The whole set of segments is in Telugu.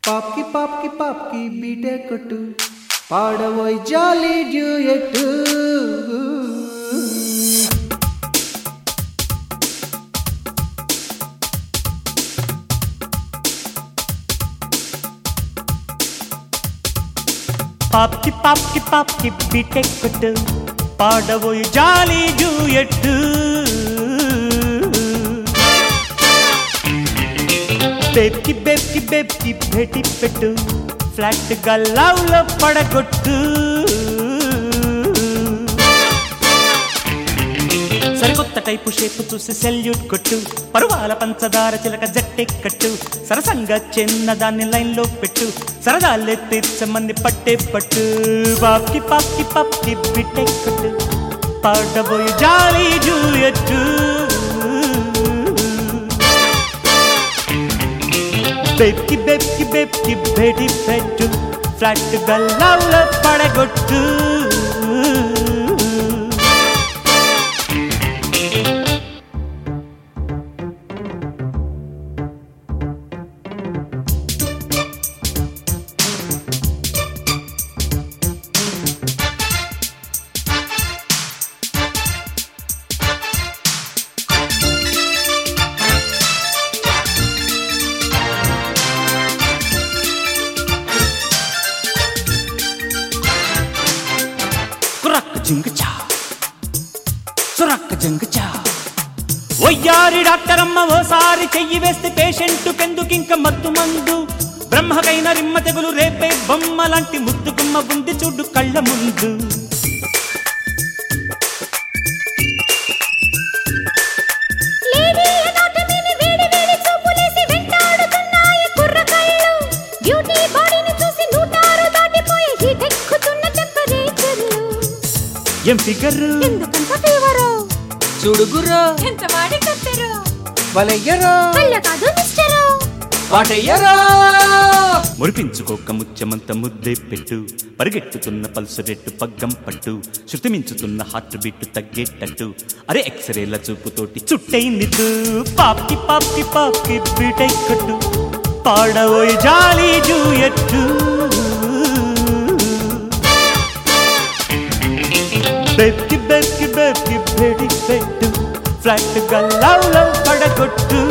పాప్కి పాప్కి పాప్కి బీటే కొట్టు పాడబోయ్ జాలీ డ్యూయట్టు పాప్కి పాప్కి పాప్కి బిటెక్కుట్టు పాడబోయి జాలి జూయట్టు బేబ్కి బేబ్కి బేబ్కి భేటి పెట్టు ఫ్లాట్ గా లవ్ లో పడగొట్టు సరికొత్త టైపు షేపు చూసి సెల్యూట్ కొట్టు పరువాల పంచదార చిలక జట్టె కట్టు సరసంగా చిన్నదాన్ని లైన్ లో పెట్టు సరదాలే తీర్చమని పట్టే పట్టు పాప్కి పాప్కి పాప్కి బిట్టె కొట్టు పాడబోయి జాలి జూయట్టు బేబ్కి బేబ్కి బేబ్కి భేటి పెట్టు ఫ్లాట్ గా లవ్ లో పడగొట్టు కురక్క జింగచా సురక్క జింగచా ఒయ్యారి డాక్టర్ అమ్మ ఓసారి చెయ్యి వేస్తే పేషెంట్ కెందుకింక మత్తు మందు బ్రహ్మకైన రిమ్మ తెగులు రేపే బొమ్మ లాంటి ముద్దు గుమ్మ ఉంది చూడు కళ్ళ ముందు లేడీ అనాటమీని వేడి వేడి చూపులేసి వెంటాడుతున్నాయి కుర్రకాయలు బ్యూటీ బాడీని చూసి నూటారు దాటిపోయే హీట్ ఎక్కుతున్న టెంపరేచర్లు ఏం ఫిగర్ ఎందుకంత ఫీవరు చూడుగురా ఎంత వాడి కత్తరు వలయ్యరా కళ్ళ కాదు మిస్టరు వాటయ్యరా మురిపించుకోక ముత్యమంత ముద్దే పెట్టు పరిగెట్టుతున్న పల్సు రెట్టు పగ్గం పట్టు శృతి మించుతున్న హార్ట్ బీట్ తగ్గేటట్టు అరే ఎక్స్రేల చూపుతోటి చుట్టైందిద్దు పాప్కి పాప్కి పాప్కి బీటై కొట్టు పాడబోయి జాలి జూయట్టు బెబ్కి బెబ్కి బెబ్కి బెడి పెట్టు ఫ్లాట్ గా లవ్ లవ్ పడగొట్టు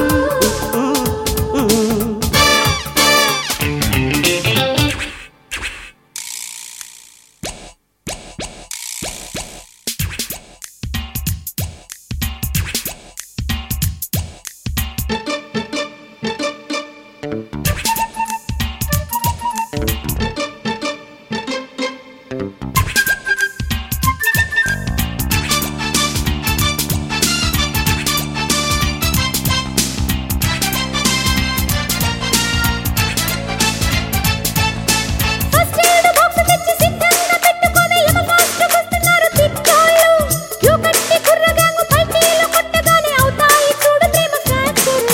ఫస్ట్ ఎయిడ్ బాక్స్ తెచ్చి సిద్ధంగా పెట్టుకొని యమ ఫాస్ట్ వస్తున్నారు తిట్టోళ్ళు క్యూ కట్టి కుర్ర గ్యాంగ్ పల్టీలు కొట్టగానే అవుతాయి చూడు ప్రేమ ఫ్రాక్చర్లు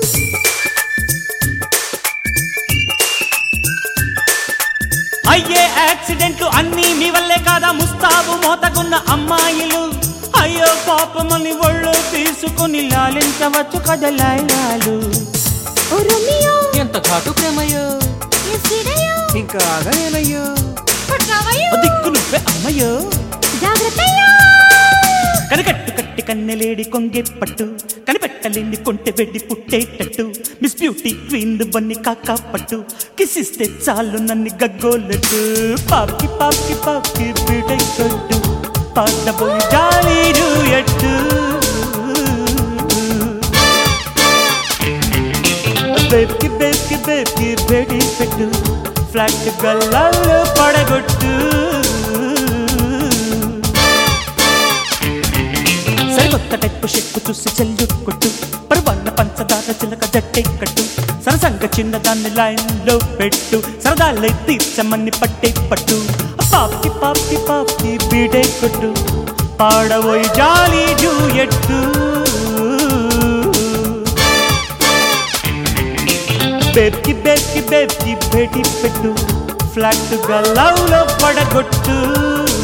అయ్యే యాక్సిడెంట్లు అన్నీ మీ వల్లే కాదా ముస్తాబు మోతకున్న అమ్మాయిలు అయ్యో పాపమని ఒళ్ళు తీసుకుని లాలించవచ్చు కదలాయాలు ఓ రోమియో ఎంత ఘాటు ప్రేమయ్యో ఎస్టిడయో ఇంకా ఆగలేనయ్యో పట్టావయ్యో దిక్కు నువ్వే అమ్మయ్యో జాగ్రత్తయ్యో కనికట్టు కట్టి కన్నెలేడి కొంగే పట్టు కనిపెట్టలేని కొంటె వెడ్డి పుట్టేటట్టు మిస్ బ్యూటీ క్వీన్ బన్ని కాకా పట్టు కిసిస్తే చాలు నన్ను గగ్గోలట్టు పాప్కి పాప్కి పాప్కి బీటై కొట్టు పాడబోయి జాలి ఎట్టు బేబ్కి బేబ్కి బేబ్కి బేడి పెట్టు ఫ్లాట్ గల్లాలు పడగొట్టు సరికొత్త టైపు షెక్కు చూసి చెల్లు కొట్టు పరువన్న పంచదార చిలక జట్టె కట్టు సరసంగ చిన్నదాన్ని లైన్ లో పెట్టు సరదాలై తీర్చమని పట్టే పట్టు పాప్కి పాప్కి పాప్కి బీడే కొట్టు పాడబోయి జాలి జూయట్టు బేబ్కి బేబ్కి బేబ్కి భేటీ పెట్టు ఫ్లాట్ గా లవ్ లో పడగొట్టు